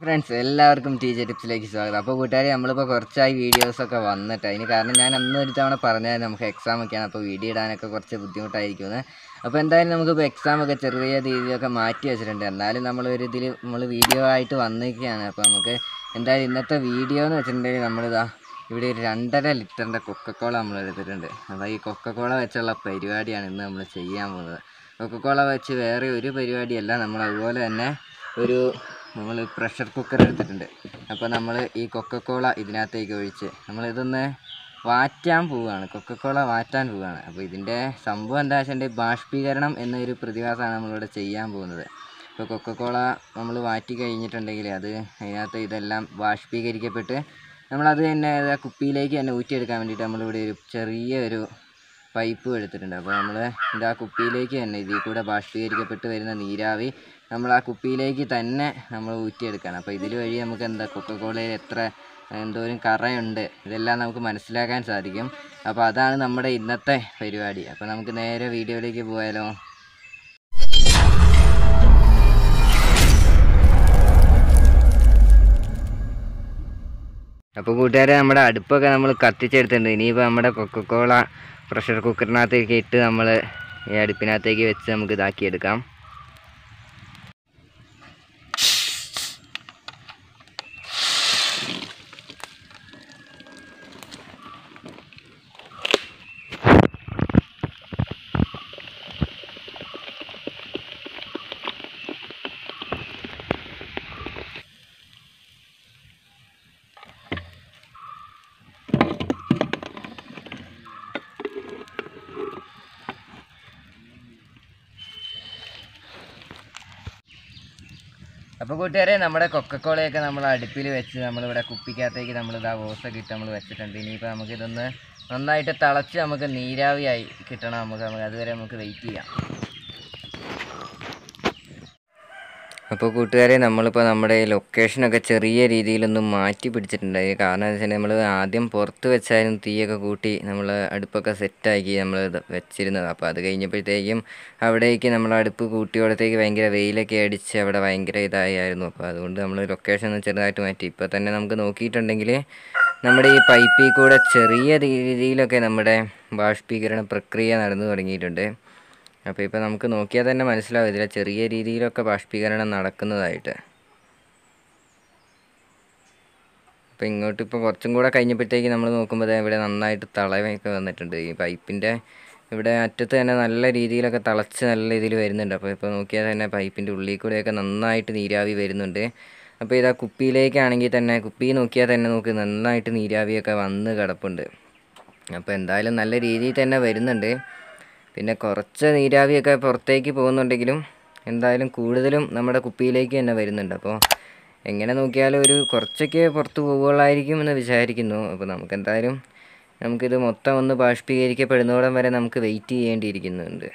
friends എല്ലാവർക്കും T J ടിപ്സിലേക്ക് സ്വാഗതം അപ്പോൾ കൂട്ടുകാരെ നമ്മളിപ്പോൾ കുറച്ചായി വീഡിയോസൊക്കെ വന്നിട്ട് അതിന് കാരണം ഞാൻ അന്ന് ഒരു തവണ പറഞ്ഞായിരുന്നു നമുക്ക് എക്സാം ഒക്കെയാണ് അപ്പോൾ വീഡിയോ ഇടാനൊക്കെ കുറച്ച് ബുദ്ധിമുട്ടായിരിക്കുമെന്ന് അപ്പോൾ എന്തായാലും നമുക്കിപ്പോൾ എക്സാം ഒക്കെ ചെറിയ രീതിയിലൊക്കെ മാറ്റി വെച്ചിട്ടുണ്ട് എന്നാലും നമ്മൾ ഒരു ഇതിൽ നമ്മൾ വീഡിയോ ആയിട്ട് വന്നിരിക്കുകയാണ് അപ്പോൾ നമുക്ക് എന്തായാലും ഇന്നത്തെ വീഡിയോ എന്ന് വെച്ചിട്ടുണ്ടെങ്കിൽ നമ്മളിതാ ഇവിടെ ഒരു രണ്ടര ലിറ്ററിൻ്റെ കൊക്കക്കോള നമ്മൾ എടുത്തിട്ടുണ്ട് അപ്പോൾ ഈ കൊക്കക്കോള വെച്ചുള്ള പരിപാടിയാണ് ഇന്ന് നമ്മൾ ചെയ്യാൻ പോകുന്നത് കൊക്കക്കോള വെച്ച് വേറെ ഒരു പരിപാടിയല്ല നമ്മൾ അതുപോലെ തന്നെ ഒരു നമ്മൾ പ്രഷർ കുക്കർ എടുത്തിട്ടുണ്ട് അപ്പോൾ നമ്മൾ ഈ കൊക്കക്കോള ഇതിനകത്തേക്ക് ഒഴിച്ച് നമ്മൾ ഇതൊന്ന് വാറ്റാൻ പോവുകയാണ് കൊക്കക്കോള വാറ്റാൻ പോവുകയാണ് അപ്പോൾ ഇതിൻ്റെ സംഭവം എന്താ വെച്ചിട്ടുണ്ടെങ്കിൽ ബാഷ്പീകരണം എന്നൊരു പ്രതിഭാസമാണ് നമ്മളിവിടെ ചെയ്യാൻ പോകുന്നത് ഇപ്പോൾ കൊക്കക്കോള നമ്മൾ വാറ്റി കഴിഞ്ഞിട്ടുണ്ടെങ്കിൽ അത് അതിനകത്ത് ഇതെല്ലാം ബാഷ്പീകരിക്കപ്പെട്ട് നമ്മളത് തന്നെ അത് ആ കുപ്പിയിലേക്ക് തന്നെ ഊറ്റിയെടുക്കാൻ വേണ്ടിയിട്ട് നമ്മളിവിടെ ഒരു ചെറിയ ഒരു പൈപ്പ് എടുത്തിട്ടുണ്ട് അപ്പോൾ നമ്മൾ ഇത് ആ കുപ്പിയിലേക്ക് തന്നെ ഇതിൽ കൂടെ ബാഷ്പീകരിക്കപ്പെട്ട് വരുന്ന നീരാവി നമ്മൾ ആ കുപ്പിയിലേക്ക് തന്നെ നമ്മൾ ഊറ്റിയെടുക്കുകയാണ് അപ്പോൾ ഇതിൽ വഴി നമുക്ക് എന്താ കൊക്കക്കോളയിൽ എത്ര എന്തോരം കറയുണ്ട് ഇതെല്ലാം നമുക്ക് മനസ്സിലാക്കാൻ സാധിക്കും അപ്പോൾ അതാണ് നമ്മുടെ ഇന്നത്തെ പരിപാടി അപ്പോൾ നമുക്ക് നേരെ വീഡിയോയിലേക്ക് പോയാലോ അപ്പോൾ കൂട്ടുകാരെ നമ്മുടെ അടുപ്പൊക്കെ നമ്മൾ കത്തിച്ചെടുത്തിട്ടുണ്ട് ഇനിയിപ്പോൾ നമ്മുടെ കൊക്കക്കോള പ്രഷർ കുക്കറിനകത്തേക്ക് ഇട്ട് നമ്മൾ ഈ അടുപ്പിനകത്തേക്ക് വെച്ച് നമുക്ക് ഇതാക്കിയെടുക്കാം അപ്പോൾ കൂട്ടുകാരെ നമ്മുടെ കൊക്കക്കോളയൊക്കെ നമ്മൾ അടുപ്പിൽ വെച്ച് നമ്മളിവിടെ കുപ്പിക്കകത്തേക്ക് നമ്മൾ ഇതാ ഓസൊക്കെ ഇട്ട് നമ്മൾ വെച്ചിട്ടുണ്ട് ഇനിയിപ്പോൾ നമുക്കിതൊന്ന് നന്നായിട്ട് തിളച്ച് നമുക്ക് നീരാവിയായി കിട്ടണം നമുക്ക് നമുക്ക് അതുവരെ നമുക്ക് വെയിറ്റ് ചെയ്യാം അപ്പോൾ കൂട്ടുകാരെ നമ്മളിപ്പോൾ നമ്മുടെ ഈ ലൊക്കേഷനൊക്കെ ചെറിയ രീതിയിലൊന്ന് മാറ്റി പിടിച്ചിട്ടുണ്ട് അതിന് കാരണം എന്ന് വെച്ചാൽ നമ്മൾ ആദ്യം പുറത്ത് വെച്ചായിരുന്നു തീയൊക്കെ കൂട്ടി നമ്മൾ അടുപ്പൊക്കെ സെറ്റാക്കി നമ്മൾ ഇത് വെച്ചിരുന്നത് അപ്പോൾ അത് കഴിഞ്ഞപ്പോഴത്തേക്കും അവിടേക്ക് നമ്മൾ അടുപ്പ് കൂട്ടിയോടത്തേക്ക് ഭയങ്കര വെയിലൊക്കെ അടിച്ച് അവിടെ ഭയങ്കര ഇതായിരുന്നു അപ്പോൾ അതുകൊണ്ട് നമ്മൾ ലൊക്കേഷൻ ഒന്ന് ചെറുതായിട്ട് മാറ്റി ഇപ്പോൾ തന്നെ നമുക്ക് നോക്കിയിട്ടുണ്ടെങ്കിൽ നമ്മുടെ ഈ പൈപ്പിൽ കൂടെ ചെറിയ രീതിയിലൊക്കെ നമ്മുടെ ബാഷ്പീകരണ പ്രക്രിയ നടന്നു തുടങ്ങിയിട്ടുണ്ട് അപ്പോൾ ഇപ്പോൾ നമുക്ക് നോക്കിയാൽ തന്നെ മനസ്സിലാവും ഇതിലെ ചെറിയ രീതിയിലൊക്കെ ബാഷ്പീകരണം നടക്കുന്നതായിട്ട് അപ്പോൾ ഇങ്ങോട്ട് ഇപ്പോൾ കുറച്ചും കൂടെ കഴിഞ്ഞപ്പോഴത്തേക്ക് നമ്മൾ നോക്കുമ്പോൾ ദേ ഇവിടെ നന്നായിട്ട് തളവൊക്കെ വന്നിട്ടുണ്ട് ഈ പൈപ്പിൻ്റെ ഇവിടെ അറ്റത്ത് തന്നെ നല്ല രീതിയിലൊക്കെ തിളച്ച് നല്ല രീതിയിൽ വരുന്നുണ്ട് അപ്പോൾ ഇപ്പോൾ നോക്കിയാൽ തന്നെ പൈപ്പിൻ്റെ ഉള്ളിൽ കൂടെയൊക്കെ നന്നായിട്ട് നീരാവി വരുന്നുണ്ട് അപ്പോൾ ഇതാ കുപ്പിയിലേക്കാണെങ്കിൽ തന്നെ കുപ്പി നോക്കിയാൽ തന്നെ നോക്ക് നന്നായിട്ട് നീരാവിയൊക്കെ വന്ന് കിടപ്പുണ്ട് അപ്പോൾ എന്തായാലും നല്ല രീതിയിൽ തന്നെ വരുന്നുണ്ട് പിന്നെ കുറച്ച് നീരാവിയൊക്കെ പുറത്തേക്ക് പോകുന്നുണ്ടെങ്കിലും എന്തായാലും കൂടുതലും നമ്മുടെ കുപ്പിയിലേക്ക് തന്നെ വരുന്നുണ്ട് അപ്പോൾ എങ്ങനെ നോക്കിയാലും ഒരു കുറച്ചൊക്കെ പുറത്ത് പോകുള്ളായിരിക്കും എന്ന് വിചാരിക്കുന്നു അപ്പോൾ നമുക്ക് എന്തായാലും നമുക്കിത് മൊത്തം ഒന്ന് ബാഷ്പീകരിക്കപ്പെടുന്നോടം വരെ നമുക്ക് വെയിറ്റ് ചെയ്യേണ്ടിയിരിക്കുന്നുണ്ട്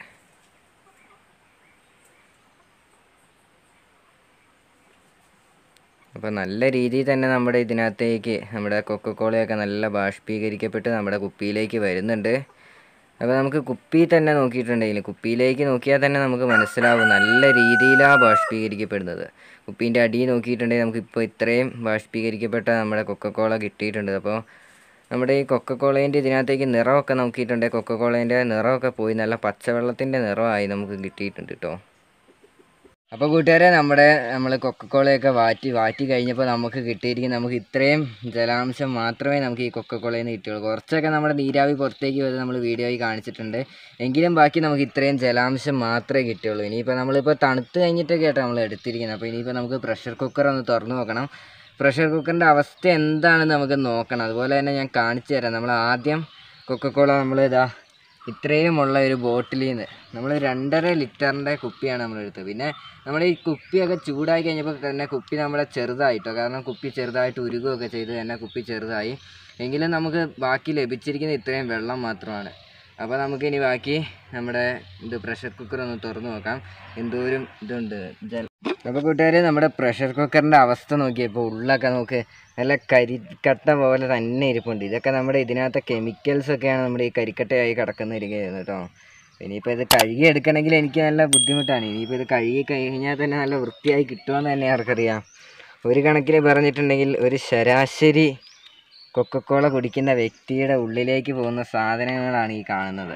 അപ്പോൾ നല്ല രീതിയിൽ തന്നെ നമ്മുടെ ഇതിനകത്തേക്ക് നമ്മുടെ കൊക്കക്കോളയൊക്കെ നല്ല ബാഷ്പീകരിക്കപ്പെട്ട് നമ്മുടെ കുപ്പിയിലേക്ക് വരുന്നുണ്ട് അപ്പോൾ നമുക്ക് കുപ്പി തന്നെ നോക്കിയിട്ടുണ്ടെങ്കിൽ കുപ്പിയിലേക്ക് നോക്കിയാൽ തന്നെ നമുക്ക് മനസ്സിലാവും നല്ല രീതിയിലാണ് ബാഷ്പീകരിക്കപ്പെടുന്നത് കുപ്പീൻ്റെ അടി നോക്കിയിട്ടുണ്ടെങ്കിൽ നമുക്കിപ്പോൾ ഇത്രയും ബാഷ്പീകരിക്കപ്പെട്ട നമ്മുടെ കൊക്കക്കോള കിട്ടിയിട്ടുണ്ട് അപ്പോൾ നമ്മുടെ ഈ കൊക്കക്കോളേൻ്റെ ഇതിനകത്തേക്ക് നിറമൊക്കെ നോക്കിയിട്ടുണ്ടെങ്കിൽ കൊക്കക്കോളേൻ്റെ നിറമൊക്കെ പോയി നല്ല പച്ചവെള്ളത്തിൻ്റെ നിറമായി നമുക്ക് കിട്ടിയിട്ടുണ്ട് കേട്ടോ അപ്പോൾ കൂട്ടുകാരെ നമ്മുടെ നമ്മൾ കൊക്കക്കോളയൊക്കെ വാറ്റി വാറ്റി കഴിഞ്ഞപ്പോൾ നമുക്ക് കിട്ടിയിരിക്കും നമുക്ക് ഇത്രയും ജലാംശം മാത്രമേ നമുക്ക് ഈ കൊക്കക്കോളയിൽ നിന്ന് കിട്ടുള്ളൂ കുറച്ചൊക്കെ നമ്മുടെ നീരാവി പുറത്തേക്ക് വരെ നമ്മൾ വീഡിയോയിൽ കാണിച്ചിട്ടുണ്ട് എങ്കിലും ബാക്കി നമുക്ക് ഇത്രയും ജലാംശം മാത്രമേ കിട്ടുള്ളൂ ഇനിയിപ്പോൾ നമ്മളിപ്പോൾ തണുത്ത് കഴിഞ്ഞിട്ടൊക്കെ ആയിട്ട് നമ്മൾ എടുത്തിരിക്കുന്നത് അപ്പോൾ ഇനിയിപ്പോൾ നമുക്ക് പ്രഷർ കുക്കർ ഒന്ന് തുറന്നു നോക്കണം പ്രഷർ കുക്കറിൻ്റെ അവസ്ഥ എന്താണെന്ന് നമുക്ക് നോക്കണം അതുപോലെ തന്നെ ഞാൻ കാണിച്ചു തരാം നമ്മൾ ആദ്യം കൊക്കക്കോള നമ്മൾ ഇതാ ഇത്രയുമുള്ള ഒരു ബോട്ടിലിൽ നിന്ന് നമ്മൾ രണ്ടര ലിറ്ററിൻ്റെ കുപ്പിയാണ് നമ്മൾ എടുത്തത് പിന്നെ നമ്മൾ ഈ കുപ്പിയൊക്കെ ചൂടായി കഴിഞ്ഞപ്പോൾ തന്നെ കുപ്പി നമ്മളെ ചെറുതായിട്ടോ കാരണം കുപ്പി ചെറുതായിട്ട് ഉരുകുകയൊക്കെ ചെയ്ത് തന്നെ കുപ്പി ചെറുതായി എങ്കിലും നമുക്ക് ബാക്കി ലഭിച്ചിരിക്കുന്ന ഇത്രയും വെള്ളം മാത്രമാണ് അപ്പോൾ നമുക്ക് ഇനി ബാക്കി നമ്മുടെ ഇത് പ്രഷർ കുക്കർ ഒന്ന് തുറന്നു നോക്കാം എന്തോരം ഇതുണ്ട് ജല അപ്പോൾ കൂട്ടുകാരെ നമ്മുടെ പ്രഷർ കുക്കറിൻ്റെ അവസ്ഥ നോക്കിയപ്പോൾ ഉള്ളൊക്കെ നോക്ക് നല്ല കരിക്കട്ട പോലെ തന്നെ ഇരിപ്പുണ്ട് ഇതൊക്കെ നമ്മുടെ ഇതിനകത്തെ കെമിക്കൽസ് ഒക്കെയാണ് നമ്മുടെ ഈ കരിക്കട്ടയായി കിടക്കുന്നിരിക്കുന്നത് കേട്ടോ ഇനിയിപ്പോൾ ഇത് കഴുകി എടുക്കണമെങ്കിൽ എനിക്ക് നല്ല ബുദ്ധിമുട്ടാണ് ഇനിയിപ്പോൾ ഇത് കഴുകി കഴിഞ്ഞാൽ തന്നെ നല്ല വൃത്തിയായി കിട്ടുമെന്ന് തന്നെ ആർക്കറിയാം ഒരു കണക്കിന് പറഞ്ഞിട്ടുണ്ടെങ്കിൽ ഒരു ശരാശരി കൊക്കക്കോള കുടിക്കുന്ന വ്യക്തിയുടെ ഉള്ളിലേക്ക് പോകുന്ന സാധനങ്ങളാണ് ഈ കാണുന്നത്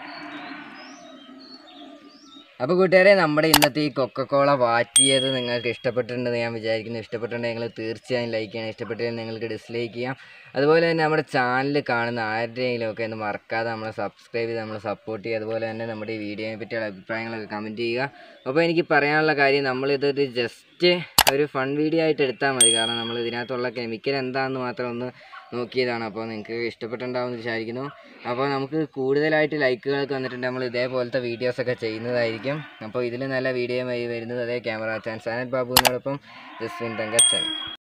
അപ്പോൾ കൂട്ടുകാരെ നമ്മുടെ ഇന്നത്തെ ഈ കൊക്കക്കോള വാറ്റിയത് നിങ്ങൾക്ക് ഇഷ്ടപ്പെട്ടിട്ടുണ്ടെന്ന് ഞാൻ വിചാരിക്കുന്നു ഇഷ്ടപ്പെട്ടിട്ടുണ്ടെങ്കിൽ നിങ്ങൾ തീർച്ചയായും ലൈക്ക് ചെയ്യണം ഇഷ്ടപ്പെട്ടില്ലെങ്കിൽ നിങ്ങൾക്ക് ഡിസ്ലൈക്ക് ചെയ്യാം അതുപോലെ തന്നെ നമ്മുടെ ചാനൽ കാണുന്ന ആരുടെയെങ്കിലും ഒക്കെ ഒന്ന് മറക്കാതെ നമ്മളെ സബ്സ്ക്രൈബ് ചെയ്ത് നമ്മളെ സപ്പോർട്ട് ചെയ്യുക അതുപോലെ തന്നെ നമ്മുടെ ഈ വീഡിയോയെ പറ്റിയുള്ള അഭിപ്രായങ്ങളൊക്കെ കമൻറ്റ് ചെയ്യുക അപ്പോൾ എനിക്ക് പറയാനുള്ള കാര്യം നമ്മളിതൊരു ജസ്റ്റ് ഒരു ഫൺ വീഡിയോ ആയിട്ട് എടുത്താൽ മതി കാരണം നമ്മൾ ഇതിനകത്തുള്ള കെമിക്കൽ എന്താണെന്ന് മാത്രം ഒന്ന് നോക്കിയതാണ് അപ്പോൾ നിങ്ങൾക്ക് ഇഷ്ടപ്പെട്ടിട്ടുണ്ടാവുമെന്ന് വിചാരിക്കുന്നു അപ്പോൾ നമുക്ക് കൂടുതലായിട്ട് ലൈക്കുകളൊക്കെ വന്നിട്ടുണ്ട് നമ്മൾ ഇതേപോലത്തെ വീഡിയോസൊക്കെ ചെയ്യുന്നതായിരിക്കും അപ്പോൾ ഇതിൽ നല്ല വീഡിയോ വരുന്നത് അതേ ക്യാമറ ചാൻ സാനറ്റ് ബാബുവിനോടൊപ്പം ജസ്വിൻ തങ്കച്ചൻ